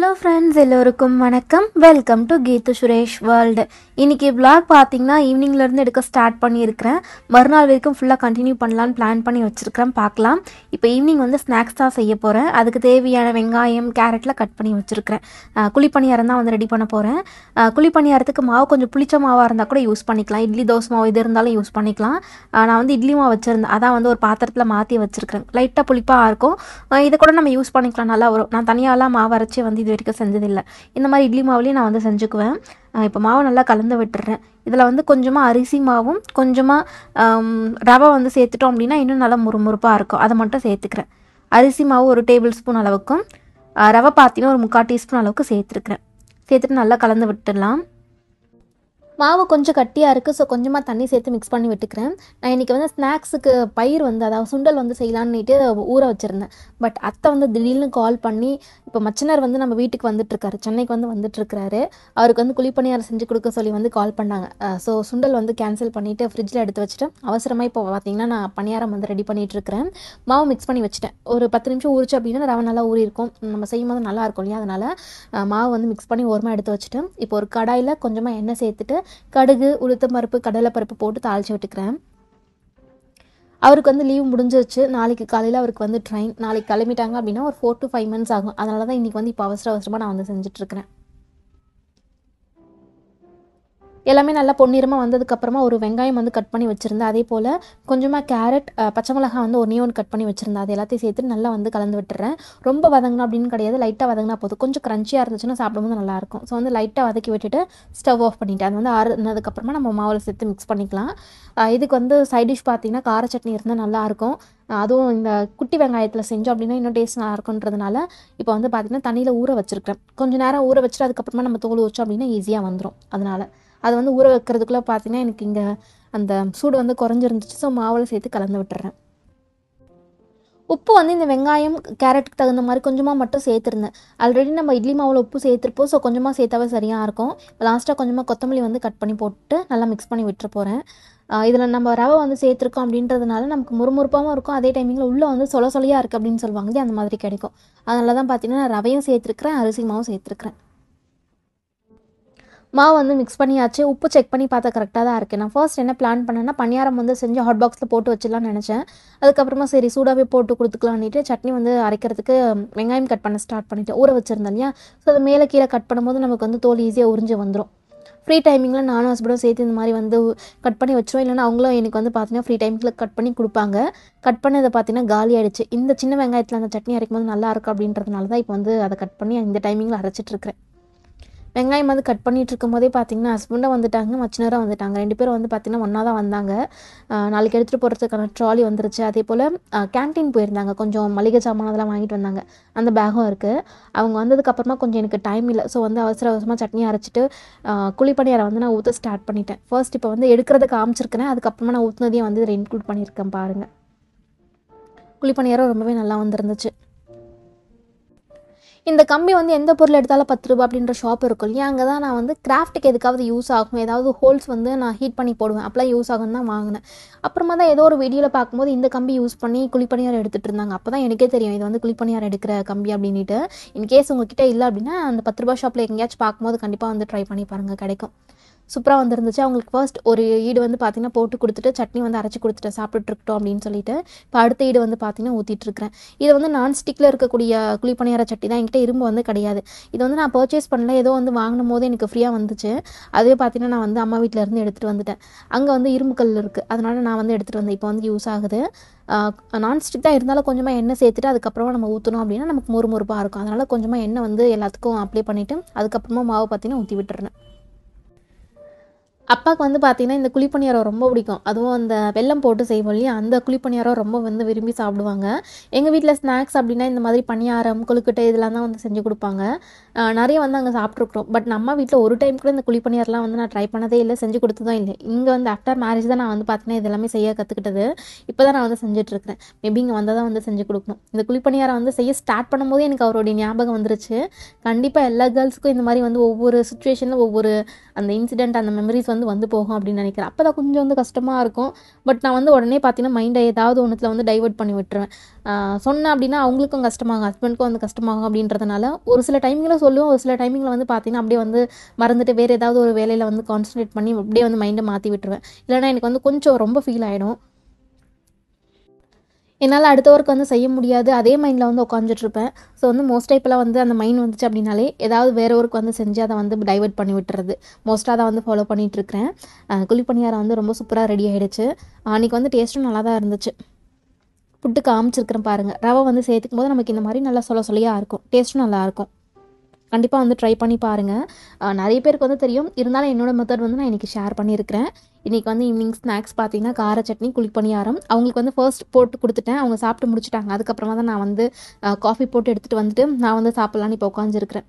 hello friends எல்லோருக்கும் வணக்கம் welcome to Geethu Suresh world இன்னைக்கு vlog பார்த்தீங்கன்னா ஈவினிங்லேருந்து எடுக்க ஸ்டார்ட் பண்ணியிருக்கிறேன் மறுநாள் வரைக்கும் ஃபுல்லாக கண்டினியூ பண்ணலான்னு பிளான் பண்ணி வச்சுருக்கிறேன் பார்க்கலாம் இப்போ ஈவினிங் வந்து ஸ்நாக்ஸ் தான் செய்ய போகிறேன் அதுக்கு தேவையான வெங்காயம் கேரட்லாம் கட் பண்ணி வச்சுருக்கிறேன் குழிப்பணியாரம் தான் வந்து ரெடி பண்ண போகிறேன் குழிப்பணியாரத்துக்கு மாவு கொஞ்சம் புளிச்ச மாவாக இருந்தால் கூட யூஸ் பண்ணிக்கலாம் இட்லி தோசை மாவு இது இருந்தாலும் யூஸ் பண்ணிக்கலாம் ஆஹ் நான் வந்து இட்லி மாவு வச்சுருந்தேன் அதான் வந்து ஒரு பாத்திரத்தில் மாற்றி வச்சுருக்கிறேன் லைட்டாக புளிப்பாக இருக்கும் ஆஹ் இதை கூட நம்ம யூஸ் பண்ணிக்கலாம் நல்லா வரும் நான் தனியாலாம் மாவு அரைச்சி வந்து இது வரைக்கும் செஞ்சதில்லை இந்த மாதிரி இட்லி மாவுலேயும் நான் வந்து செஞ்சுக்குவேன் ஆஹ் இப்போ மாவு நல்லா கலந்து விட்டுறேன் இதில் வந்து கொஞ்சமாக அரிசி மாவும் கொஞ்சமாக ரவை வந்து சேர்த்துட்டோம் அப்படின்னா இன்னும் நல்லா முறுமுறுப்பாக இருக்கும் அதை மட்டும் சேர்த்துக்கிறேன் அரிசி மாவு ஒரு டேபிள் ஸ்பூன் அளவுக்கும் ஆஹ் ரவை பார்த்தீங்கன்னா ஒரு முக்கால் டீஸ்பூன் அளவுக்கு சேர்த்துருக்குறேன் சேர்த்துட்டு நல்லா கலந்து விட்டுடலாம் மாவு கொஞ்சம் கட்டியாக இருக்குது ஸோ கொஞ்சமாக தண்ணி சேர்த்து மிக்ஸ் பண்ணி விட்டுக்கிறேன் நான் இன்றைக்கி வந்து ஸ்நாக்ஸுக்கு பயிர் வந்து அதாவது சுண்டல் வந்து செய்யலான்னுட்டு ஊற வச்சுருந்தேன் பட் அத்தை வந்து திடீர்னு கால் பண்ணி இப்போ மச்சினர் வந்து நம்ம வீட்டுக்கு வந்துட்டுருக்காரு சென்னைக்கு வந்து வந்துட்டுருக்காரு அவருக்கு வந்து குழிப்பணியாரம் செஞ்சு கொடுக்க சொல்லி வந்து கால் பண்ணாங்க ஸோ சுண்டல் வந்து கேன்சல் பண்ணிவிட்டு ஃப்ரிட்ஜில் எடுத்து வச்சுட்டு அவசரமாக இப்போ பார்த்தீங்கன்னா நான் பணியாரம் வந்து ரெடி பண்ணிகிட்ருக்கிறேன் மாவு மிக்ஸ் பண்ணி வச்சுட்டேன் ஒரு பத்து நிமிஷம் ஊறிச்சு அப்படின்னா ரவை நல்லா ஊறி இருக்கும் நம்ம செய்யும் போது நல்லா இருக்கும் இல்லையா அதனால் அஹ், மாவு வந்து மிக்ஸ் பண்ணி ஓரமாக எடுத்து வச்சுட்டு இப்போ ஒரு கடாயில் கொஞ்சமாக எண்ணெய் சேர்த்துட்டு கடுகு உளுத்தம் பருப்பு கடலைப்பருப்பு போட்டு தாளித்து விட்டுக்கிறேன் அவருக்கு வந்து லீவ் முடிஞ்சிருச்சு நாளைக்கு காலையில் அவருக்கு வந்து ட்ரெயின் நாளைக்கு கிளம்பிட்டாங்க அப்படின்னா ஒரு ஃபோர் டு ஃபைவ் மந்த்ஸ் ஆகும் அதனால தான் இன்றைக்கி வந்து இப்போ அவசர அவசரமாக நான் வந்து செஞ்சுட்ருக்கிறேன் எல்லாமே நல்லா பொன்னிறமாக வந்ததுக்கப்புறமா ஒரு வெங்காயம் வந்து கட் பண்ணி வச்சுருந்தேன் அதே போல் கொஞ்சமாக கேரட் அஹ், பச்சை மிளகாய் வந்து ஒன்றே ஒன்று கட் பண்ணி வச்சுருந்தேன் அது எல்லாத்தையும் சேர்த்து நல்லா வந்து கலந்து விட்டுறேன் ரொம்ப வதங்கணும் அப்படின்னு கிடையாது லைட்டாக வதங்கினா போதும் கொஞ்சம் க்ரன்ச்சியாக இருந்துச்சுன்னா சாப்பிடும்போது நல்லாயிருக்கும் ஸோ வந்து லைட்டாக வதக்கி விட்டுட்டு ஸ்டவ் ஆஃப் பண்ணிவிட்டு அது வந்து ஆறுனதுக்கப்புறமா நம்ம மாவில் சேர்த்து மிக்ஸ் பண்ணிக்கலாம் அஹ், இதுக்கு வந்து சைட் டிஷ் பார்த்தீங்கன்னா கார சட்னி இருந்தால் நல்லாயிருக்கும் அதுவும் இந்த குட்டி வெங்காயத்தில் செஞ்சோம் அப்படின்னா இன்னும் டேஸ்ட் நல்லா இருக்குன்றதுனால இப்போ வந்து பார்த்திங்கன்னா தண்ணியில் ஊற வச்சிருக்கிறேன் கொஞ்சம் நேரம் ஊற வச்சுட்டு அதுக்கப்புறமா நம்ம தோல் வச்சோம் அப்படின்னா ஈஸியாக வந்துடும் அதனால் அது வந்து ஊற வைக்கிறதுக்குள்ளே பார்த்தீங்கன்னா எனக்கு இங்கே அந்த சூடு வந்து குறைஞ்சிருந்துச்சு ஸோ மாவில் சேர்த்து கலந்து விட்டுறேன் உப்பு வந்து இந்த வெங்காயம் கேரட்டுக்கு தகுந்த மாதிரி கொஞ்சமாக மட்டும் சேர்த்துருந்தேன் ஆல்ரெடி நம்ம இட்லி மாவில் உப்பு சேர்த்துருப்போம் ஸோ கொஞ்சமாக சேர்த்தாவே சரியாக இருக்கும் லாஸ்ட்டாக கொஞ்சமாக கொத்தமல்லி வந்து கட் பண்ணி போட்டு நல்லா மிக்ஸ் பண்ணி விட்டுற போகிறேன் இதில் நம்ம ரவை வந்து சேர்த்துருக்கோம் அப்படின்றதுனால நமக்கு முறுமுறுப்பாகவும் இருக்கும் அதே டைமிங்கில் உள்ளே வந்து சொல சொலையாக இருக்குது அப்படின்னு சொல்லுவாங்க இல்லையா, அந்த மாதிரி கிடைக்கும் அதனால தான் பார்த்தீங்கன்னா நான் ரவையும் சேர்த்துருக்கிறேன் அரிசி மாவும் சேர்த்துருக்கிறேன் மாவு வந்து மிக்ஸ் பண்ணியாச்சு உப்பு செக் பண்ணி பார்த்தா கரெக்டாக தான் இருக்குது நான் ஃபர்ஸ்ட் என்ன பிளான் பண்ணேன்னா பணியாரம் வந்து செஞ்சு ஹாட் பாக்ஸில் போட்டு வச்சிடலாம்னு நினச்சேன் அதுக்கப்புறமா சரி சூடாகவே போட்டு கொடுத்துக்கலான்னுட்டு சட்னி வந்து அரைக்கிறதுக்கு வெங்காயம் கட் பண்ண ஸ்டார்ட் பண்ணிட்டேன் ஊற வச்சுருந்தேன் இல்லையா ஸோ அது மேலே கீழே கட் பண்ணும்போது நமக்கு வந்து தோல் ஈஸியாக உறிஞ்சு வந்துடும் ஃப்ரீ டைமிங்கில் நானும் ஹஸ்பண்டும் சேர்த்து இந்த மாதிரி வந்து கட் பண்ணி வச்சிருவோம் இல்லைன்னா அவங்களும் எனக்கு வந்து பார்த்தீங்கன்னா ஃப்ரீ டைமிங்கில் கட் பண்ணி கொடுப்பாங்க கட் பண்ணதை பார்த்தீங்கன்னா காலி ஆயிடுச்சு இந்த சின்ன வெங்காயத்தில் அந்த சட்னி அரைக்கும் போது நல்லா இருக்கும் அப்படின்றதுனால தான் இப்போ வந்து அதை கட் பண்ணி இந்த டைமிங்கில் அரைச்சிட்டு இருக்கிறேன் வெங்காயம் வந்து கட் பண்ணிட்டு இருக்கும் போதே பார்த்தீங்கன்னா ஹஸ்பண்டும் வந்துட்டாங்க மச்சினரும் வந்துட்டாங்க ரெண்டு பேரும் வந்து பார்த்தீங்கன்னா ஒன்றா தான் வந்தாங்க ஆஹ் நாளைக்கு எடுத்துகிட்டு போகிறதுக்கான ட்ராலி வந்துருச்சு அதே போல் கேன்டீன் போயிருந்தாங்க கொஞ்சம் மளிகை சாமான் அதெல்லாம் வாங்கிட்டு வந்தாங்க அந்த பேகும் இருக்குது அவங்க வந்ததுக்கப்புறமா கொஞ்சம் எனக்கு டைம் இல்லை ஸோ வந்து அவசர அவசரமாக சட்னி அரைச்சிட்டு ஆஹ் குழிப்பணியாரை வந்து நான் ஊற்ற ஸ்டார்ட் பண்ணிட்டேன் ஃபர்ஸ்ட் இப்போ வந்து எடுக்கிறத காமிச்சிருக்கிறேன் அதுக்கப்புறமா நான் ஊற்றுனதையும் வந்து இதில் இன்க்ளூட் பண்ணியிருக்கேன் பாருங்கள் குழிப்பணியாரம் ரொம்பவே நல்லா வந்திருந்துச்சு இந்த கம்பி வந்து எந்த பொருள் எடுத்தாலும் பத்து ரூபா அப்படின்ற ஷாப் இருக்கும் இல்லையா அங்கே தான் நான் வந்து கிராஃப்ட்டுக்கு எதுக்காவது யூஸ் ஆகும் ஏதாவது ஹோல்ஸ் வந்து நான் ஹீட் பண்ணி போடுவேன் அப்போலாம் யூஸ் ஆகும்னு தான் வாங்கினேன் அப்புறமா தான் ஏதோ ஒரு வீடியோவில் பார்க்கும்போது இந்த கம்பி யூஸ் பண்ணி குழிப்பணியாரம் எடுத்துகிட்டு இருந்தாங்க அப்போ தான் எனக்கே தெரியும் இது வந்து குழிப்பணியாரம் எடுக்கிற கம்பி அப்படின்ட்டு இன்கேஸ் உங்ககிட்ட இல்லை அப்படின்னா அந்த பத்து ரூபா ஷாப்பில் எங்கேயாச்சும் பார்க்கும்போது கண்டிப்பாக வந்து ட்ரை பண்ணி பாருங்கள் கிடைக்கும் சூப்பராக வந்துருந்துச்சு அவங்களுக்கு ஃபர்ஸ்ட் ஒரு ஈடு வந்து பார்த்தீங்கன்னா போட்டு கொடுத்துட்டு சட்னி வந்து அரைச்சி கொடுத்துட்டு சாப்பிட்டுருக்கட்டும் அப்படின்னு சொல்லிட்டு இப்போ அடுத்த ஈடு வந்து பார்த்தீங்கன்னா ஊற்றிட்டு இருக்கிறேன் இது வந்து நான் ஸ்டிக்கில் இருக்கக்கூடிய குழிப்பணியார சட்டி தான் என்கிட்ட இரும்பு வந்து கிடையாது இது வந்து நான் பர்ச்சேஸ் பண்ணல ஏதோ வந்து வாங்கினும் போது எனக்கு ஃப்ரீயாக வந்துச்சு அதுவே பார்த்தீங்கன்னா நான் வந்து அம்மா வீட்டில் இருந்து எடுத்துகிட்டு வந்துட்டேன் அங்கே வந்து இரும்பு கல் இருக்குது அதனால நான் வந்து எடுத்துகிட்டு வந்தேன் இப்போ வந்து யூஸ் ஆகுது நான்ஸ்டிக் தான் இருந்தாலும் கொஞ்சமாக எண்ணெய் சேர்த்துட்டு அதுக்கப்புறமா நம்ம ஊற்றணும் அப்படின்னா நமக்கு முறுமுறுப்பாக இருக்கும் அதனால் கொஞ்சமாக எண்ணெய் வந்து எல்லாத்துக்கும் அப்ளை பண்ணிவிட்டு அதுக்கப்புறமா மாவு பார்த்தீங்கன்னா ஊற்றி விட்டுறேன் அப்பாவுக்கு வந்து பார்த்தீங்கன்னா இந்த குழிப்பணியாரம் ரொம்ப பிடிக்கும் அதுவும் அந்த வெல்லம் போட்டு செய்வோம் இல்லையா அந்த குழிப்பணியாரம் ரொம்ப வந்து விரும்பி சாப்பிடுவாங்க எங்கள் வீட்டில் ஸ்நாக்ஸ் அப்படின்னா இந்த மாதிரி பணியாரம் கொழுக்கட்டை இதெல்லாம் தான் வந்து செஞ்சு கொடுப்பாங்க ஆஹ் நிறைய வந்து அங்கே சாப்பிட்ருக்குறோம் பட் நம்ம வீட்டில் ஒரு டைம் கூட இந்த குழிப்பணியாரெலாம் வந்து நான் ட்ரை பண்ணதே இல்லை செஞ்சு கொடுத்ததும் இல்லை இங்கே வந்து ஆஃப்டர் மேரேஜ் தான் நான் வந்து பார்த்தீங்கன்னா இதெல்லாமே செய்ய கற்றுக்கிட்டது இப்போ தான் நான் வந்து செஞ்சுட்ருக்கிறேன் மேபி இங்கே வந்தால் தான் வந்து செஞ்சு கொடுக்கணும் இந்த குழிப்பணியாரம் வந்து செய்ய ஸ்டார்ட் பண்ணும்போது எனக்கு அவருடைய ஞாபகம் வந்துருச்சு கண்டிப்பாக எல்லா கேர்ள்ஸுக்கும் இந்த மாதிரி வந்து ஒவ்வொரு சுச்சுவேஷனில் ஒவ்வொரு அந்த இன்சிடெண்ட் அந்த மெமரிஸ் வந்து வந்து வந்து போகும் அப்படின்னு நினைக்கிறேன் அப்போ தான் கொஞ்சம் வந்து கஷ்டமாக இருக்கும் பட் நான் வந்து உடனே பார்த்தீங்கன்னா மைண்டை ஏதாவது ஒன்றுத்தில் வந்து டைவர்ட் பண்ணி விட்டுருவேன் ஆஹ் சொன்னேன் அப்படின்னா அவங்களுக்கும் கஷ்டமாகும் ஹஸ்பண்ட்க்கும் வந்து கஷ்டமாகும் அப்படின்றதுனால ஒரு சில டைமிங்கில் சொல்லுவேன் ஒரு சில டைமிங்கில் வந்து பார்த்தீங்கன்னா அப்படியே வந்து மறந்துட்டு வேறு ஏதாவது ஒரு வேலையில் வந்து கான்சன்ட்ரேட் பண்ணி அப்படியே வந்து மைண்டை மாற்றி விட்டுருவேன் இல்லைன்னா எனக்கு வந்து கொஞ்சம் ரொம்ப ஃபீல் ஆகிடும் என்னால் அடுத்த ஒர்க் வந்து செய்ய முடியாது அதே மைண்டில் வந்து உட்காந்துட்டு இருப்பேன் ஸோ வந்து மோஸ்ட்டாக இப்போலாம் வந்து அந்த மைண்ட் வந்துச்சு அப்படின்னாலே ஏதாவது வேறு ஒர்க் வந்து செஞ்சு அதை வந்து டைவர்ட் பண்ணி விட்டுறது மோஸ்ட்டாக அதை வந்து ஃபாலோ பண்ணிகிட்டு இருக்கிறேன் அஹ் குழிப்பணியாரம் வந்து ரொம்ப சூப்பராக ரெடி ஆகிடுச்சு அன்றைக்கி வந்து டேஸ்ட்டும் நல்லா தான் இருந்துச்சு புட்டு காமிச்சிருக்கிறேன் பாருங்கள் ரவை வந்து சேர்த்துக்கும் போது நமக்கு இந்த மாதிரி நல்லா சொல்ல சொல்லியாக இருக்கும் டேஸ்ட்டும் நல்லாயிருக்கும் கண்டிப்பாக வந்து ட்ரை பண்ணி பாருங்கள் அஹ் நிறைய பேருக்கு வந்து தெரியும் இருந்தாலும் என்னோட மெத்தட் வந்து நான் இன்றைக்கி ஷேர் பண்ணியிருக்கிறேன் இன்றைக்கி வந்து ஈவினிங் ஸ்நாக்ஸ் பார்த்தீங்கன்னா கார சட்னி குழிப்பணியாரம் அவங்களுக்கு வந்து ஃபர்ஸ்ட் போட்டு கொடுத்துட்டேன் அவங்க சாப்பிட்டு முடிச்சிட்டாங்க அதுக்கப்புறமா தான் நான் வந்து காஃபி போட்டு எடுத்துகிட்டு வந்துட்டு நான் வந்து சாப்பிட்லான்னு இப்போ உட்காந்துருக்கிறேன்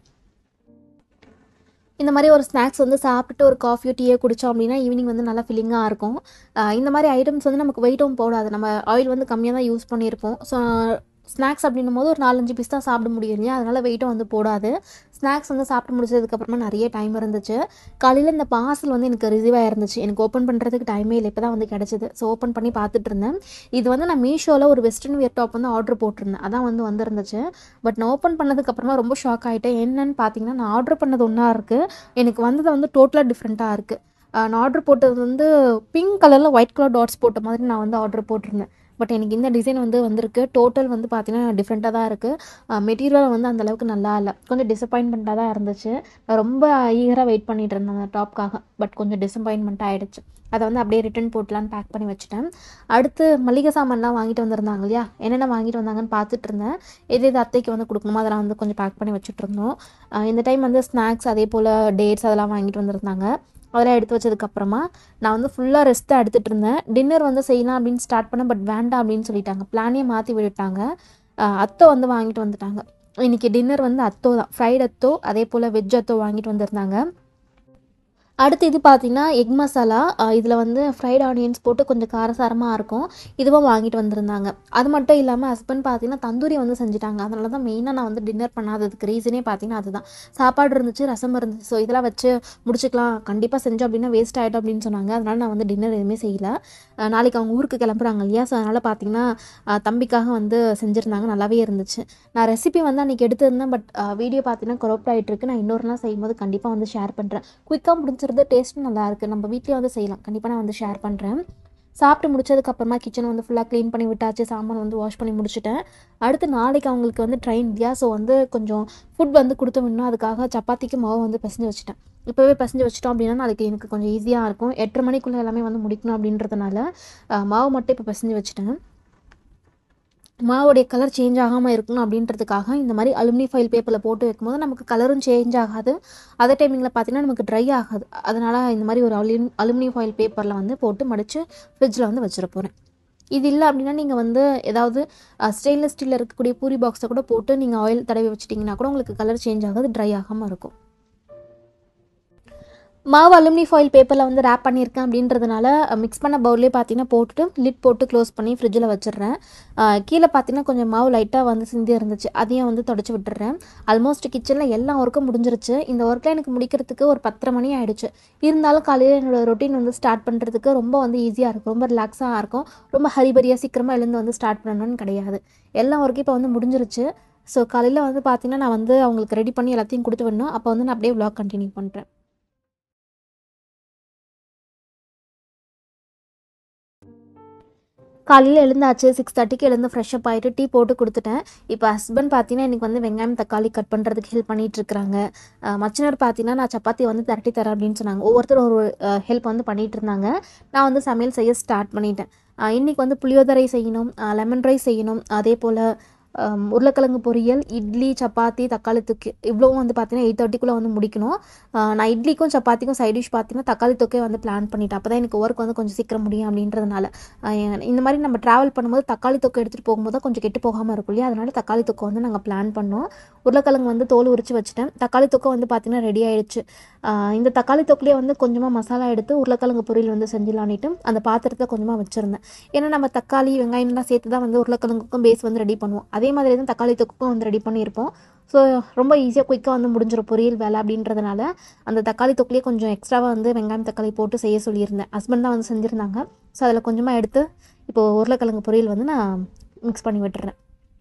இந்த மாதிரி ஒரு ஸ்நாக்ஸ் வந்து சாப்பிட்டுட்டு ஒரு காஃபியோ டீயோ குடித்தோம் அப்படின்னா ஈவினிங் வந்து நல்லா ஃபில்லிங்காக இருக்கும் ஆஹ் இந்த மாதிரி ஐட்டம்ஸ் வந்து நமக்கு வெயிட்டும் போடாது நம்ம ஆயில் வந்து கம்மியாக தான் யூஸ் பண்ணியிருப்போம் ஸோ ஸ்நாக்ஸ் அப்படின்னும் போது ஒரு நாலஞ்சு பீஸ் தான் சாப்பிட முடியும் இல்லையா அதனால் வெயிட்டும் வந்து போடாது ஸ்நாக்ஸ் வந்து சாப்பிட்டு முடிச்சதுக்கப்புறமா நிறைய டைம் இருந்துச்சு காலையில் இந்த பார்சல் வந்து எனக்கு ரிசீவ் ஆயிருந்துச்சு எனக்கு ஓப்பன் பண்ணுறதுக்கு டைமே இல்லை இப்போ தான் வந்து கிடச்சிது ஸோ ஓப்பன் பண்ணி பார்த்துட்டு இருந்தேன் இது வந்து நான் மீஷோவில் ஒரு வெஸ்டர்ன் வியர் டாப் வந்து ஆர்டர் போட்டிருந்தேன் அதான் வந்து வந்திருந்துச்சு பட் நான் ஓப்பன் பண்ணதுக்கப்புறமா ரொம்ப ஷாக் ஆகிட்டேன் என்னன்னு பார்த்தீங்கன்னா நான் ஆர்டர் பண்ணது ஒன்றா இருக்குது எனக்கு வந்தது வந்து டோட்டலாக டிஃப்ரெண்ட்டாக இருக்குது நான் ஆர்டர் போட்டது வந்து பிங்க் கலரில் ஒயிட் கலர் டாட்ஸ் போட்ட மாதிரி நான் வந்து ஆர்டர் போட்டிருந்தேன் பட் எனக்கு இந்த டிசைன் வந்து வந்திருக்கு டோட்டல் வந்து பார்த்தீங்கன்னா டிஃப்ரெண்ட்டாக தான் இருக்குது மெட்டீரியல் வந்து அந்த அளவுக்கு நல்லா இல்லை கொஞ்சம் டிசப்பாயின்மெண்ட்டாக தான் இருந்துச்சு நான் ரொம்ப ஈகராக வெயிட் பண்ணிட்டு இருந்தேன் அந்த டாப்க்காக பட் கொஞ்சம் டிசப்பாயின்மெண்ட் ஆகிடுச்சு அதை வந்து அப்படியே ரிட்டர்ன் போட்டலான்னு பேக் பண்ணி வச்சுட்டேன் அடுத்து மளிகை சாமான்லாம் வாங்கிட்டு வந்திருந்தாங்க இல்லையா என்னென்ன வாங்கிட்டு வந்தாங்கன்னு பார்த்துட்டு இருந்தேன் எது எது அத்தைக்கு வந்து கொடுக்கணுமோ அதெல்லாம் வந்து கொஞ்சம் பேக் பண்ணி வச்சுட்டு இருந்தோம் அஹ் இந்த டைம் வந்து ஸ்நாக்ஸ் அதே போல் டேட்ஸ் அதெல்லாம் வாங்கிட்டு வந்திருந்தாங்க அதெல்லாம் எடுத்து வச்சதுக்கப்புறமா நான் வந்து ஃபுல்லாக ரெஸ்ட் தான் எடுத்துகிட்டு இருந்தேன் டின்னர் வந்து செய்யலாம் அப்படின்னு ஸ்டார்ட் பண்ணேன் பட் வேண்டாம் அப்படின்னு சொல்லிட்டாங்க பிளானே மாற்றி விட்டுட்டாங்க அஹ் அத்தோ வந்து வாங்கிட்டு வந்துட்டாங்க இன்றைக்கி டின்னர் வந்து அத்தோ தான் ஃப்ரைட் அத்தோ அதே போல் வெஜ் அத்தோ வாங்கிட்டு வந்திருந்தாங்க அடுத்து இது பார்த்தீங்கன்னா எக் மசாலா இதில் வந்து ஃப்ரைட் ஆனியன்ஸ் போட்டு கொஞ்சம் காரசாரமாக இருக்கும் இதுவும் வாங்கிட்டு வந்திருந்தாங்க அது மட்டும் இல்லாமல் ஹஸ்பண்ட் பார்த்தீங்கன்னா தந்தூரி வந்து செஞ்சுட்டாங்க அதனால தான் மெயினாக நான் வந்து டின்னர் பண்ணாததுக்கு ரீசனே பார்த்தீங்கன்னா அதுதான் சாப்பாடு இருந்துச்சு ரசம் இருந்துச்சு ஸோ இதெல்லாம் வச்சு முடிச்சுக்கலாம் கண்டிப்பாக செஞ்சோம் அப்படின்னா வேஸ்ட் ஆகிடும் அப்படின்னு சொன்னாங்க அதனால நான் வந்து டின்னர் எதுவுமே செய்யல அஹ் நாளைக்கு அவங்க ஊருக்கு கிளம்புறாங்க இல்லையா ஸோ அதனால் பார்த்தீங்கன்னா அஹ் தம்பிக்காக வந்து செஞ்சுருந்தாங்க நல்லாவே இருந்துச்சு நான் ரெசிபி வந்து அன்றைக்கி எடுத்திருந்தேன் பட் வீடியோ பார்த்தீங்கன்னா கொரப்ட் ஆகிட்டு இருக்கு நான் இன்னொரு நாள் செய்யும்போது கண்டிப்பாக வந்து ஷேர் பண்ணுறேன் குயிக்காக முடிஞ்சிருது டேஸ்ட்டும் நல்லா இருக்குது நம்ம வீட்லேயே வந்து செய்யலாம் கண்டிப்பாக நான் வந்து ஷேர் பண்ணுறேன் சாப்பிட்டு முடிச்சதுக்கப்புறமா கிச்சன் வந்து ஃபுல்லாக க்ளீன் பண்ணி விட்டாச்சு சாமான் வந்து வாஷ் பண்ணி முடிச்சிட்டேன் அடுத்து நாளைக்கு அவங்களுக்கு வந்து ட்ரெயின் இல்லையா ஸோ வந்து கொஞ்சம் ஃபுட் வந்து கொடுத்து விடணும் அதுக்காக சப்பாத்திக்கு மாவு வந்து பிசைஞ்சு வச்சுட்டேன் இப்போவே பிசைஞ்சு வச்சிட்டோம் அப்படின்னா நாளைக்கு எனக்கு கொஞ்சம் ஈஸியாக இருக்கும் எட்டரை மணிக்குள்ளே எல்லாமே வந்து முடிக்கணும் அப்படின்றதுனால அஹ், மாவு மட்டும் இப்போ பிசைஞ்சு வச்சுட்டேன் மாவுடைய கலர் சேஞ்ச் ஆகாமல் இருக்கணும் அப்படின்றதுக்காக இந்த மாதிரி அலுமினி ஃபைல் பேப்பரில் போட்டு வைக்கும்போது நமக்கு கலரும் சேஞ்ச் ஆகாது அதே டைமிங்கில் பார்த்தீங்கன்னா நமக்கு ட்ரை ஆகாது அதனால் இந்த மாதிரி ஒரு அலுமினி அலுமினி ஃபாயில் பேப்பரில் வந்து போட்டு மடித்து ஃப்ரிட்ஜில் வந்து வச்சிட போகிறேன் இது இல்லை அப்படின்னா நீங்கள் வந்து ஏதாவது ஸ்டெயின்லெஸ் ஸ்டீலில் இருக்கக்கூடிய பூரி பாக்ஸை கூட போட்டு நீங்கள் ஆயில் தடவி வச்சிட்டிங்கன்னா கூட உங்களுக்கு கலர் சேஞ்ச் ஆகாது ட்ரை ஆகாமல் இருக்கும் மாவு அலுமினி ஃபாயில் பேப்பரில் வந்து ரேப் பண்ணியிருக்கேன் அப்படின்றதுனால மிக்ஸ் பண்ண பவுல்லே பார்த்தீங்கன்னா போட்டுட்டு லிட் போட்டு க்ளோஸ் பண்ணி ஃப்ரிட்ஜில் வச்சிடுறேன் அஹ் கீழே பார்த்தீங்கன்னா கொஞ்சம் மாவு லைட்டாக வந்து சிந்தி இருந்துச்சு அதையும் வந்து தொடச்சி விட்டுறேன் ஆல்மோஸ்ட் கிச்சனில் எல்லா ஒர்க்கும் முடிஞ்சிருச்சு இந்த ஒர்க்கில் எனக்கு முடிக்கிறதுக்கு ஒரு பத்தரை மணி ஆயிடுச்சு இருந்தாலும் காலையில் என்னோட ரொட்டீன் வந்து ஸ்டார்ட் பண்ணுறதுக்கு ரொம்ப வந்து ஈஸியாக இருக்கும் ரொம்ப ரிலாக்ஸாக இருக்கும் ரொம்ப ஹரிபரியாக சீக்கிரமாக எழுந்து வந்து ஸ்டார்ட் பண்ணணும்னு கிடையாது எல்லா ஒர்க்கும் இப்போ வந்து முடிஞ்சிருச்சு ஸோ காலையில் வந்து பார்த்தீங்கன்னா நான் வந்து அவங்களுக்கு ரெடி பண்ணி எல்லாத்தையும் கொடுத்து விடணும் அப்போ வந்து நான் அப்படியே vlog கண்டினியூ பண்ணுறேன் காலையில் எழுந்தாச்சு சிக்ஸ் தேர்ட்டிக்கு எழுந்து ஃப்ரெஷ்அப் ஆகிட்டு டீ போட்டு கொடுத்துட்டேன் இப்போ ஹஸ்பண்ட் பார்த்தீங்கன்னா எனக்கு வந்து வெங்காயம் தக்காளி கட் பண்ணுறதுக்கு ஹெல்ப் பண்ணிட்டு இருக்காங்க மச்சினர் பார்த்தீங்கன்னா நான் சப்பாத்தி வந்து திரட்டி தரேன் அப்படின்னு சொன்னாங்க ஒவ்வொருத்தரும் ஒரு ஹெல்ப் வந்து பண்ணிட்டு இருந்தாங்க நான் வந்து சமையல் செய்ய ஸ்டார்ட் பண்ணிட்டேன் அஹ் இன்னைக்கு வந்து புளியோதரை செய்யணும் லெமன் ரைஸ் செய்யணும் அதே போல் ஆம், உருளைக்கிழங்கு பொரியல் இட்லி சப்பாத்தி தக்காளி தொக்கு இவ்வளவும் வந்து பார்த்தீங்கன்னா எயிட் தேர்ட்டிக்குள்ளே வந்து முடிக்கணும் ஆ, நான் இட்லிக்கும் சப்பாத்திக்கும் சைட் டிஷ் பார்த்தீங்கன்னா தக்காளி தொக்கே வந்து பிளான் பண்ணிட்டேன் அப்போ தான் எனக்கு ஒர்க் வந்து கொஞ்சம் சீக்கிரம் முடியும் அப்படின்றதுனால ஆ, எ- இந்த மாதிரி நம்ம ட்ராவல் பண்ணும்போது தக்காளி தொக்கு எடுத்துகிட்டு போகும்போது தான் கொஞ்சம் கெட்டு போகாமல் இருக்கும் இல்லையா அதனால தக்காளி தொக்கு வந்து நாங்கள் பிளான் பண்ணோம் உருளைக்கிழங்கு வந்து தோல் உரிச்சு வச்சுட்டேன் தக்காளி தொக்கு வந்து பார்த்தீங்கன்னா ரெடி ஆயிடுச்சு ஆ, இந்த தக்காளி தொக்குலேயே வந்து கொஞ்சமாக மசாலா எடுத்து உருளைக்கிழங்கு பொரியல் வந்து செஞ்சிடலான்ட்டு அந்த பாத்திரத்தில் கொஞ்சமாக வச்சுருந்தேன் ஏன்னா நம்ம தக்காளி வெங்காயம்லாம் சேர்த்து தான் வந்து உருளைக்கிழங்குக்கும் பேஸ் வந்து ரெடி பண்ணுவோம் அதே மாதிரி தான் தக்காளி தொக்குக்கும் வந்து ரெடி பண்ணியிருப்போம் ஸோ ரொம்ப ஈஸியாக குயிக்காக வந்து முடிஞ்சிடும் பொரியல் வேலை அப்படின்றதுனால அந்த தக்காளி தொக்குலேயே கொஞ்சம் எக்ஸ்ட்ராவாக வந்து வெங்காயம் தக்காளி போட்டு செய்ய சொல்லியிருந்தேன் ஹஸ்பண்ட் தான் வந்து செஞ்சுருந்தாங்க ஸோ அதில் கொஞ்சமாக எடுத்து இப்போது உருளைக்கிழங்கு பொரியல் வந்து நான் மிக்ஸ் பண்ணி விட்டுறேன்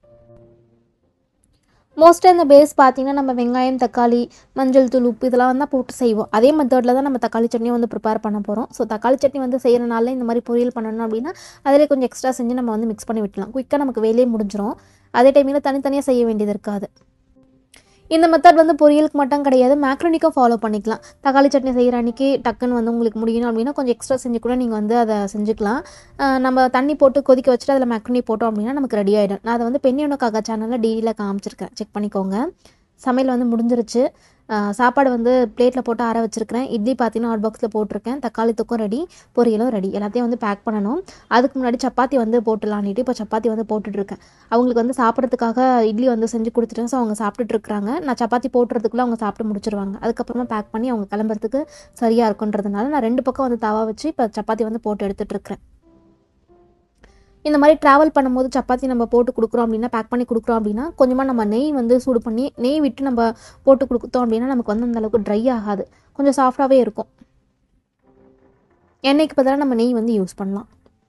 மோஸ்ட்டாக இந்த பேஸ் பார்த்தீங்கன்னா நம்ம வெங்காயம் தக்காளி மஞ்சள் தூள் உப்பு இதெல்லாம் தான் போட்டு செய்வோம் அதே மெத்தடில் தான் நம்ம தக்காளி சட்னி வந்து ப்ரிப்பேர் பண்ண போகிறோம் ஸோ தக்காளி சட்னி வந்து செய்கிறனால இந்த மாதிரி பொரியல் பண்ணணும் அப்படின்னா அதிலே கொஞ்சம் எக்ஸ்ட்ரா செஞ்சு நம்ம வந்து மிக்ஸ் பண்ணி விட்டலாம் குயிக்காக நமக்கு வேலையே முடிஞ்சிடும் அதே டைமில் தனித்தனியாக செய்ய வேண்டியது இருக்காது இந்த மெத்தட் வந்து பொரியலுக்கு மட்டும் கிடையாது மேக்ரோனிக்கும் ஃபாலோ பண்ணிக்கலாம் தக்காளி சட்னி செய்கிற அன்றைக்கி டக்குன்னு வந்து உங்களுக்கு முடியணும் அப்படின்னா கொஞ்சம் எக்ஸ்ட்ரா செஞ்சு கூட நீங்கள் வந்து அதை செஞ்சுக்கலாம் ஆஹ் நம்ம தண்ணி போட்டு கொதிக்க வச்சுட்டு அதில் மேக்ரோனி போட்டோம் அப்படின்னா நமக்கு ரெடி ஆகிடும் நான் அதை வந்து பெண்ணியோட காக்கா சேனலில் டெய்லியில் காமிச்சிருக்கேன் செக் பண்ணிக்கோங்க சமையல் வந்து முடிஞ்சிருச்சு ஆஹ் சாப்பாடு வந்து பிளேட்டில் போட்டு ஆற வச்சிருக்கிறேன் இட்லி பார்த்தீங்கன்னா ஹாட் பாக்ஸில் போட்டிருக்கேன் தக்காளி தொக்கும் ரெடி பொரியலும் ரெடி எல்லாத்தையும் வந்து பேக் பண்ணணும் அதுக்கு முன்னாடி சப்பாத்தி வந்து போட்டுலான்ட்டு இப்போ சப்பாத்தி வந்து போட்டுட்ருக்கேன் அவங்களுக்கு வந்து சாப்பிட்றதுக்காக இட்லி வந்து செஞ்சு கொடுத்துட்டேன் ஸோ அவங்க சாப்பிட்டுட்டு இருக்காங்க நான் சப்பாத்தி போட்டுறதுக்குள்ளே அவங்க சாப்பிட்டு முடிச்சிருவாங்க அதுக்கப்புறமா பேக் பண்ணி அவங்க கிளம்புறதுக்கு சரியாக இருக்குன்றதுனால நான் ரெண்டு பக்கம் வந்து தவா வச்சு இப்போ சப்பாத்தி வந்து போட்டு எடுத்துகிட்டு இருக்கிறேன் இந்த மாதிரி ட்ராவல் பண்ணும்போது சப்பாத்தி நம்ம போட்டு கொடுக்குறோம் அப்படின்னா பேக் பண்ணி கொடுக்குறோம் அப்படின்னா கொஞ்சமாக நம்ம நெய் வந்து சூடு பண்ணி நெய் விட்டு நம்ம போட்டு கொடுத்தோம் அப்படின்னா நமக்கு வந்து அந்த அளவுக்கு ட்ரை ஆகாது கொஞ்சம் சாஃப்டாகவே இருக்கும் எண்ணெய்க்கு பதிலாக நம்ம நெய் வந்து யூஸ் பண்ணலாம்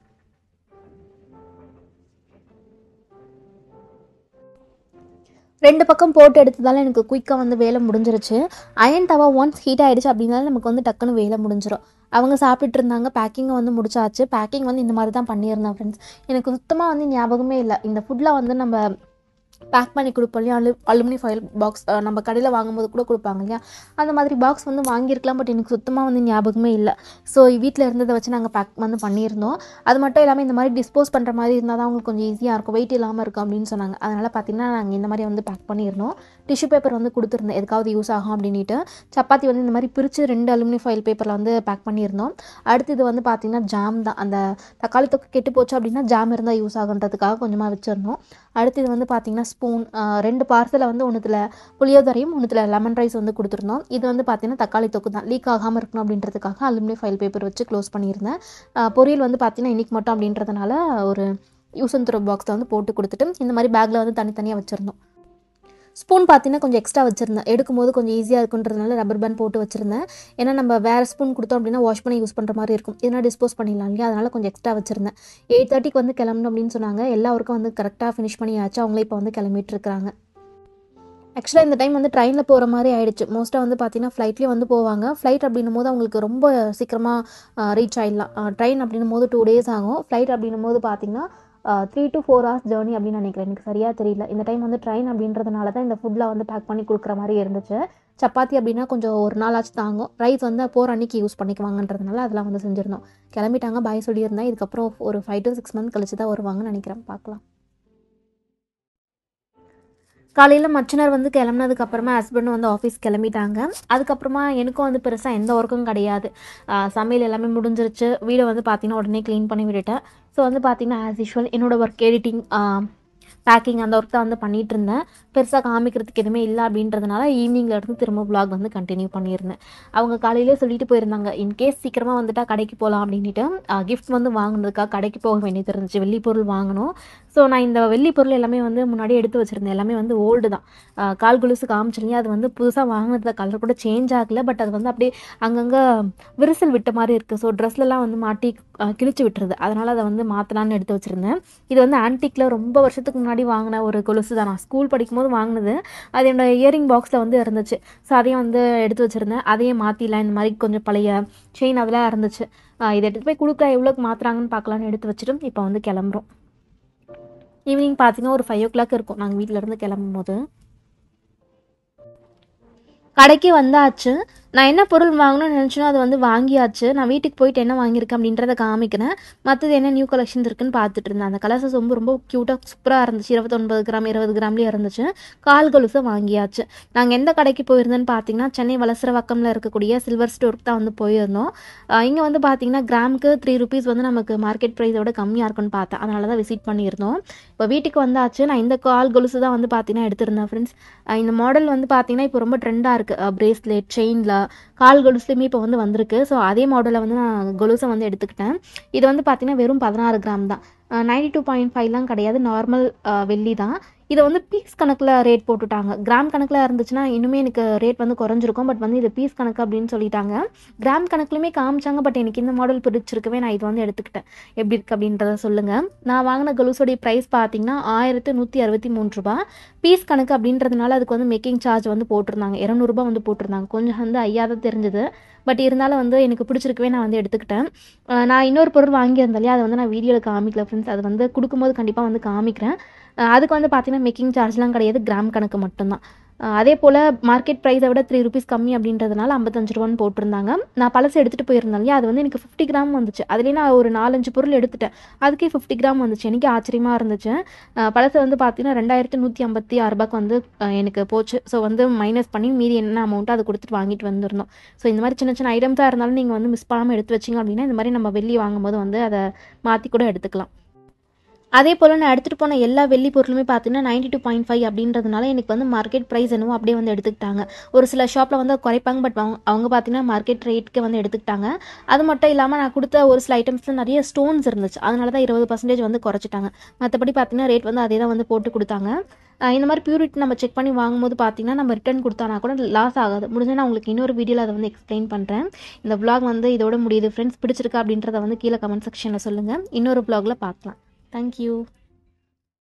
ரெண்டு பக்கம் போட்டு எடுத்ததால எனக்கு குயிக்காக வந்து வேலை முடிஞ்சிருச்சு அயன் தவா ஒன்ஸ் ஹீட் ஆகிடுச்சு அப்படின்னால நமக்கு வந்து டக்குன்னு வேலை முடிஞ்சிடும் அவங்க சாப்பிட்டுட்டு இருந்தாங்க பேக்கிங்கை வந்து முடிச்சாச்சு பேக்கிங் வந்து இந்த மாதிரி தான் பண்ணியிருந்தேன் ஃப்ரெண்ட்ஸ் எனக்கு சுத்தமாக வந்து ஞாபகமே இல்லை இந்த ஃபுட்டில் வந்து நம்ம பேக் பண்ணி கொடுப்போம் இல்லையா அலு அலுமினி ஃபாயில் பாக்ஸ் நம்ம கடையில் வாங்கும்போது கூட கொடுப்பாங்க இல்லையா அந்த மாதிரி பாக்ஸ் வந்து வாங்கியிருக்கலாம் பட் எனக்கு சுத்தமாக வந்து ஞாபகமே இல்லை ஸோ வீட்டில் இருந்ததை வச்சு நாங்கள் பேக் வந்து பண்ணியிருந்தோம் அது மட்டும் இல்லாமல் இந்த மாதிரி டிஸ்போஸ் பண்ணுற மாதிரி இருந்தால் தான் உங்களுக்கு கொஞ்சம் ஈஸியாக இருக்கும் வெயிட் இல்லாமல் இருக்கும் அப்படின்னு சொன்னாங்க அதனால் பார்த்தீங்கன்னா நாங்கள் இந்த மாதிரி வந்து பேக் பண்ணியிருந்தோம் டிஷ்யூ பேப்பர் வந்து கொடுத்துருந்தேன் எதுக்காவது யூஸ் ஆகும் அப்படின்ட்டு சப்பாத்தி வந்து இந்த மாதிரி பிரித்து ரெண்டு அலுமினி ஃபாயில் பேப்பரில் வந்து பேக் பண்ணியிருந்தோம் அடுத்து இது வந்து பார்த்திங்கன்னா ஜாம் தான் அந்த தக்காளி தொக்கு கெட்டு போச்சு அப்படின்னா ஜாம் இருந்தால் யூஸ் ஆகுன்றதுக்காக கொஞ்சமாக வச்சுருந்தோம் அடுத்து இது வந்து பார்த்திங்கன்னா ஸ்பூன் ரெண்டு பார்சலை வந்து ஒன்றுத்தில் புளியோதரையும் ஒன்றுத்தில் லெமன் ரைஸ் வந்து கொடுத்துருந்தோம் இது வந்து பார்த்திங்கன்னா தக்காளி தொக்கு தான் லீக் ஆகாமல் இருக்கணும் அப்படின்றதுக்காக அலுமினியம் ஃபைல் பேப்பர் வச்சு க்ளோஸ் பண்ணியிருந்தேன் அஹ் பொரியல் வந்து பார்த்திங்கன்னா இன்றைக்கி மட்டும் அப்படின்றதுனால ஒரு யூஸ் அண்ட் த்ரோ பாக்ஸில் வந்து போட்டு கொடுத்துட்டு இந்த மாதிரி பேக்கில் வந்து தனித்தனியாக வச்சுருந்தோம் ஸ்பூன் பார்த்தீங்கன்னா கொஞ்சம் எக்ஸ்ட்ரா வச்சுருந்தேன் எடுக்கும்போது கொஞ்சம் ஈஸியாக இருக்குன்றதுனால ரப்பர் பேண்ட் போட்டு வச்சுருந்தேன் ஏன்னா நம்ம வேறு ஸ்பூன் கொடுத்தோம் அப்படின்னா வாஷ் பண்ணி யூஸ் பண்ணுற மாதிரி இருக்கும் இதனால் டிஸ்போஸ் பண்ணிடலாம் இல்லையா அதனால் கொஞ்சம் எக்ஸ்ட்ரா வச்சுருந்தேன் எயிட் தேர்ட்டிக்கு வந்து கிளம்பணும் அப்படின்னு சொன்னாங்க எல்லா ஒர்க்கும் வந்து கரெக்டாக ஃபினிஷ் பண்ணியாச்சு அவங்களே இப்போ வந்து கிளம்பிட்டு இருக்காங்க ஆக்சுவலாக இந்த டைம் வந்து ட்ரெயினில் போகிற மாதிரி ஆயிடுச்சு மோஸ்ட்டாக வந்து பார்த்தீங்கன்னா ஃப்ளைட்லேயே வந்து போவாங்க ஃப்ளைட் அப்படின்னும் போது அவங்களுக்கு ரொம்ப சீக்கிரமாக ரீச் ஆகிடலாம் ட்ரெயின் அப்படின்னும் போது டூ டேஸ் ஆகும் ஃப்ளைட் அப்படின்னும் போது பார்த்தீங்கன்னா three to four hours journey அப்படின்னு நினைக்கிறேன் எனக்கு சரியாக தெரியல இந்த டைம் வந்து ட்ரெயின் அப்படின்றதுனால தான் இந்த ஃபுட்டில் வந்து பேக் பண்ணி கொடுக்குற மாதிரி இருந்துச்சு சப்பாத்தி அப்படின்னா கொஞ்சம் ஒரு நாளாச்சும் தாங்கும் ரைஸ் வந்து போகிற அன்னைக்கு யூஸ் பண்ணிக்குவாங்கன்றதுனால அதெல்லாம் வந்து செஞ்சுருந்தோம் கிளம்பிட்டாங்க பாய் சொல்லியிருந்தேன் இதுக்கப்புறம் ஒரு ஃபைவ் டு சிக்ஸ் மந்த் கழிச்சு தான் வருவாங்கன்னு நினைக்கிறேன் பார்க்கலாம் காலையில் மச்சினர் வந்து கிளம்புனதுக்கு அப்புறமா ஹஸ்பண்டும் வந்து ஆஃபீஸ் கிளம்பிட்டாங்க அதுக்கப்புறமா எனக்கும் வந்து பெருசாக எந்த ஒர்க்கும் கிடையாது ஆஹ் சமையல் எல்லாமே முடிஞ்சிருச்சு வீடை வந்து பார்த்தீங்கன்னா உடனே க்ளீன் பண்ணி விட்டுட்டேன் ஸோ வந்து பார்த்தீங்கன்னா ஆஸ் யூஷுவல் என்னோட ஒர்க் எடிட்டிங் பேக்கிங் அந்த ஒர்க் தான் வந்து பண்ணிகிட்டு இருந்தேன் பெருசாக காமிக்கிறதுக்கு எதுவுமே இல்லை அப்படின்றதுனால ஈவினிங்கில் இருந்து திரும்ப vlog வந்து கண்டினியூ பண்ணியிருந்தேன் அவங்க காலையிலே சொல்லிட்டு போயிருந்தாங்க இன்கேஸ் சீக்கிரமாக வந்துட்டால் கடைக்கு போகலாம் அப்படின்ட்டு கிஃப்ட் வந்து வாங்கினதுக்காக கடைக்கு போக வேண்டியது இருந்துச்சு வெள்ளி பொருள் வாங்கணும் ஸோ நான் இந்த வெள்ளி பொருள் எல்லாமே வந்து முன்னாடியே எடுத்து வச்சுருந்தேன் எல்லாமே வந்து ஓல்டு தான் ஆஹ் கால் கொலுசு காமிச்சிருந்தேன் அது வந்து புதுசாக வாங்கினதுல கலர் கூட சேஞ்ச் ஆகலை பட் அது வந்து அப்படியே அங்கங்கே விரிசல் விட்ட மாதிரி இருக்குது ஸோ ட்ரெஸ்லலாம் வந்து மாட்டி ஆஹ் கிழிச்சு விட்டுருது அதனால் அதை வந்து மாற்றலான்னு எடுத்து வச்சுருந்தேன் இது வந்து ஆன்டிக்கில் ரொம்ப வருஷத்துக்கு முன்னாடி வாங்கின ஒரு கொலுசு தான் நான் ஸ்கூல் படிக்கும்போது வாங்கினது அது என்னோட இயரிங் பாக்ஸில் வந்து இருந்துச்சு ஸோ அதையும் வந்து எடுத்து வச்சுருந்தேன் அதையும் மாற்றிடலாம் இந்த மாதிரி கொஞ்சம் பழைய செயின் அதெல்லாம் இருந்துச்சு ஆஹ் இதை எடுத்துகிட்டு போய் கொடுக்க எவ்வளோக்கு மாற்றுறாங்கன்னு பார்க்கலான்னு எடுத்து வச்சுட்டு இப்போ வந்து கிளம்புறோம் ஈவினிங் பார்த்தீங்கன்னா ஒரு ஃபைவ் ஓ கிளாக் இருக்கும் நாங்கள் வீட்டிலேருந்து கிளம்பும் போது கடைக்கு வந்தாச்சு நான் என்ன பொருள் வாங்கணும்னு நினச்சனோ அது வந்து வாங்கியாச்சு நான் வீட்டுக்கு போயிட்டு என்ன வாங்கியிருக்கேன் அப்படின்றத காமிக்கிறேன் மற்றது என்ன நியூ கலெக்ஷன்ஸ் இருக்குன்னு பார்த்துட்டு இருந்தேன் அந்த கலர்ஸஸ் ரொம்ப ரொம்ப க்யூட்டாக சூப்பராக இருந்துச்சு இருபத்தொன்பது கிராம் இருபது கிராம்லேயே இருந்துச்சு கால் கொலுசு வாங்கியாச்சு நாங்கள் எந்த கடைக்கு போயிருந்தோன்னு பார்த்தீங்கன்னா சென்னை வலசரவாக்கம்ல இருக்கக்கூடிய சில்வர் ஸ்டோருக்கு தான் வந்து போயிருந்தோம் இங்கே வந்து பார்த்தீங்கன்னா கிராமுக்கு த்ரீ ருபீஸ் வந்து நமக்கு மார்க்கெட் ப்ரைஸோட கம்மியாக இருக்குன்னு பார்த்தேன் அதனால தான் விசிட் பண்ணியிருந்தோம் இப்போ வீட்டுக்கு வந்தாச்சு நான் இந்த கால் கொலுசு தான் வந்து பார்த்தீங்கன்னா எடுத்திருந்தேன் ஃப்ரெண்ட்ஸ் இந்த மாடல் வந்து பார்த்தீங்கன்னா இப்போ ரொம்ப ட்ரெண்டாக இருக்குது பிரேஸ்லெட் செயினில் கால் கொலுசுலையுமே இப்போ வந்து வந்திருக்கு ஸோ அதே மாடலில் வந்து நான் கொலுசை வந்து எடுத்துக்கிட்டேன் இது வந்து பார்த்தீங்கன்னா வெறும் பதினாறு கிராம் தான் நைன்டி டூ பாயிண்ட் ஃபைவ்லாம் கிடையாது நார்மல் வெள்ளி தான் இதை வந்து பீஸ் கணக்கில் ரேட் போட்டுட்டாங்க கிராம் கணக்கில் இருந்துச்சுன்னா இன்னுமே எனக்கு ரேட் வந்து குறைஞ்சிருக்கும் பட் வந்து இது பீஸ் கணக்கு அப்படின்னு சொல்லிட்டாங்க கிராம் கணக்குலையுமே காமிச்சாங்க பட் எனக்கு இந்த மாடல் பிடிச்சிருக்கவே நான் இது வந்து எடுத்துக்கிட்டேன் எப்படி இருக்குது அப்படின்றத சொல்லுங்கள் நான் வாங்கின கொலுசோடைய ப்ரைஸ் பார்த்தீங்கன்னா ஆயிரத்து நூற்றி அறுபத்தி மூணு ரூபா பீஸ் கணக்கு அப்படின்றதுனால அதுக்கு வந்து மேக்கிங் சார்ஜ் வந்து போட்டிருந்தாங்க இரநூறுபா வந்து போட்டிருந்தாங்க கொஞ்சம் வந்து ஐயாவது தெரிஞ்சது பட் இருந்தாலும் வந்து எனக்கு பிடிச்சிருக்கவே நான் வந்து எடுத்துக்கிட்டேன் அஹ் நான் இன்னொரு பொருள் வாங்கியிருந்தேன் இல்லையா அதை வந்து நான் வீடியோவில் காமிக்கல ஃப்ரெண்ட்ஸ் அது வந்து கொடுக்கும்போது கண்டிப்பாக வந்து காமிக்கிறேன் அஹ் அதுக்கு வந்து பார்த்தீங்கன்னா மேக்கிங் சார்ஜ்லாம் கிடையாது கிராம் கணக்கு மட்டும்தான் அஹ் அதே போல் மார்க்கெட் ப்ரைஸை விட த்ரீ ருபீஸ் கம்மி அப்படின்றதுனால ஐம்பத்தஞ்சு ரூபான்னு போட்டிருந்தாங்க நான் பழசு எடுத்துகிட்டு போயிருந்தேன் இல்லையா அது வந்து எனக்கு ஃபிஃப்டி கிராம் வந்துச்சு அதுலேயே நான் ஒரு நாலஞ்சு பொருள் எடுத்துட்டேன் அதுக்கே ஃபிஃப்டி கிராம் வந்துச்சு எனக்கு ஆச்சரியமாக இருந்துச்சு அஹ் பழசு வந்து பார்த்தீங்கன்னா ரெண்டாயிரத்து நூற்றி ஐம்பத்தி ஆறு ரூபாய்க்கு வந்து அஹ் எனக்கு போச்சு ஸோ வந்து மைனஸ் பண்ணி மீதி என்ன அமௌண்ட்டோ அதை கொடுத்துட்டு வாங்கிட்டு வந்துருந்தோம் ஸோ இந்த மாதிரி சின்ன சின்ன ஐட்டம்ஸாக இருந்தாலும் நீங்கள் வந்து மிஸ் பண்ணாமல் எடுத்து வச்சிங்க அப்படின்னா இந்த மாதிரி நம்ம வெள்ளி வாங்கும்போது வந்து அதை மாற்றி கூட எடுத்துக்கலாம் அதே போல் நான் எடுத்துகிட்டு போன எல்லா வெள்ளி பொருளுமே பார்த்தீங்கன்னா நைன்டி டூ பாயிண்ட் ஃபைவ் அப்படின்றதுனால எனக்கு வந்து மார்க்கெட் ப்ரைஸ் என்னவோ அப்படியே வந்து எடுத்துக்கிட்டாங்க ஒரு சில ஷாப்பில் வந்து குறைப்பாங்க பட் அவங்க அவங்க பார்த்தீங்கன்னா மார்க்கெட் ரேட்டுக்கு வந்து எடுத்துக்கிட்டாங்க அது மட்டும் இல்லாமல் நான் கொடுத்த ஒரு சில ஐட்டம்ஸில் நிறைய ஸ்டோன்ஸ் இருந்துச்சு அதனால தான் இருபது பர்சன்டேஜ் வந்து குறைச்சிட்டாங்க மற்றபடி பார்த்தீங்கன்னா ரேட் வந்து அதே தான் வந்து போட்டு கொடுத்தாங்க அஹ் இந்த மாதிரி பியூரிட்டி நம்ம செக் பண்ணி வாங்கும்போது பார்த்தீங்கன்னா நம்ம ரிட்டர்ன் கொடுத்தானா கூட லாஸ் ஆகாது முடிஞ்சா நான் உங்களுக்கு இன்னொரு வீடியோவில் அதை வந்து எக்ஸ்பிளைன் பண்ணுறேன் இந்த vlog வந்து இதோட முடியுது ஃப்ரெண்ட்ஸ் பிடிச்சிருக்கா அப்படின்றத வந்து கீழே கமெண்ட் செக்ஷனில் சொல்லுங்கள் இன்னொரு vlogல பார்க்கலாம் தேங்க்யூ